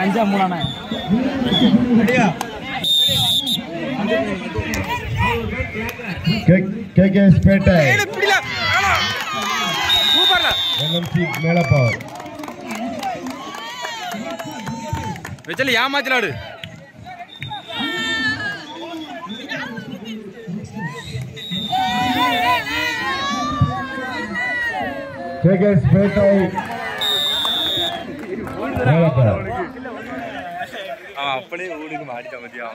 அஞ்சா மூணாண்ணே கேகேஎஸ் பேட்டை பிடில சூப்பர்ல NMC மேலப்பாவர் வெச்சல ஏமாத்திலாடு KKS பேட்டை மேலப்பாவர் அவன் அப்படியே ஊடுக்கு மாடிட்டான் மதியம்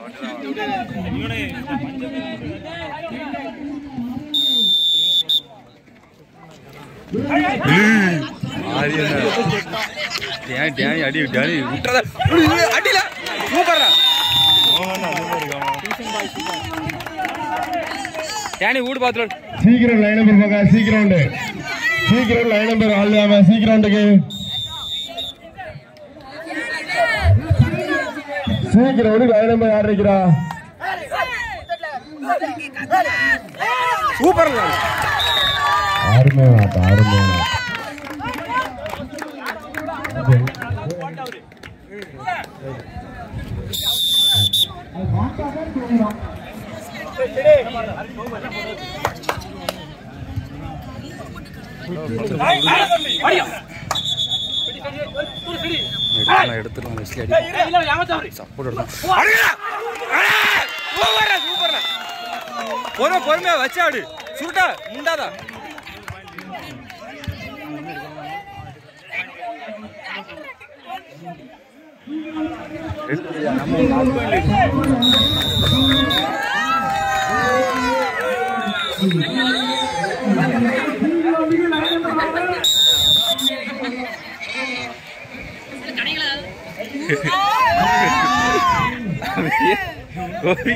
அடி அடி விட்டுறதா அடியில சூப்பர்ரா டேனி வீடு பார்த்துட்டு சீக்கிரம் லைன் நம்பர் போங்க சீக்கிரம் உண்டு சீக்கிரம் லைன் நம்பர் ஆள்லாம சீக்கிரம் உண்டுக்கு சீக்கிரம் உண்டு லைன் நம்பர் யார் இருக்கிறா சூப்பர்ல அருமையான ஆட்டம் அருமையான ஆட்டம். எடுத்துருவோம் வெஸ்லி அடி சப்போர்ட் எடுத்தோம் சூப்பர்ரா சூப்பர்ரா பொறுமை பொறுமையா வச்சு ஆடு சுருட்டா முண்டாதா கோரி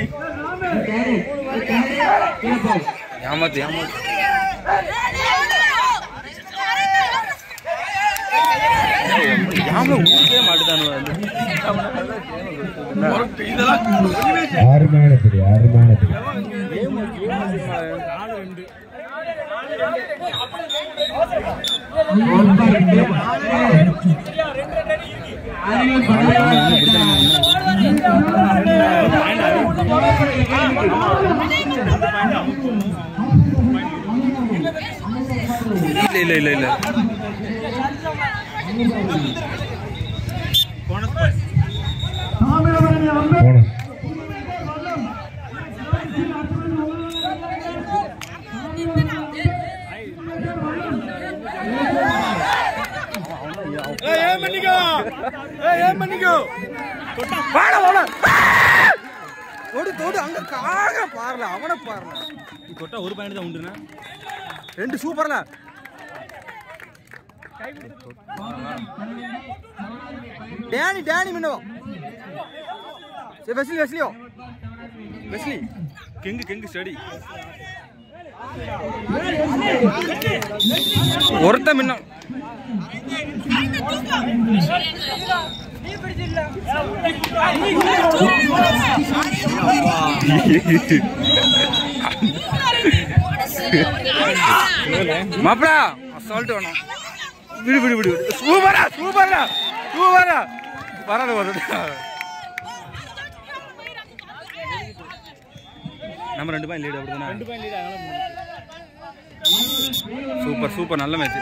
ஏமாத்து ஏமாத்து ஏமா ஊருக்கே மாட்டுதானு அருமையான பிடி அருமையான பிடி இல்ல இல்ல இல்ல இல்ல போனஸ் ஏன் பண்ணிக்கோ ஏன் பண்ணிக்கோ வாடா வாடா தொடு தொடு அங்க காக பாருல அவனை பாருல நீ தொட்டா ஒரு பாயிண்ட் தான் உண்டுண்ணா ரெண்டு சூப்பர்ல டேனி டேனி மின்னவோ சரி வெஸ்லி வெஸ்லியோ வெஸ்லி கெங்கு கெங்கு ஸ்டடி ஒருத்த மின்னம் மாப்பிளா அசால்ட் வேணும் விடு விடு விடு விடு சூப்பரா சூப்பரா சூப்பரா வராத வராத நம்ம ரெண்டு பாயிண்ட் லீடு அப்படிதானே ரெண்டு பாயிண்ட் லீட் அதனால சூப்பர் சூப்பர் நல்ல மேட்ச்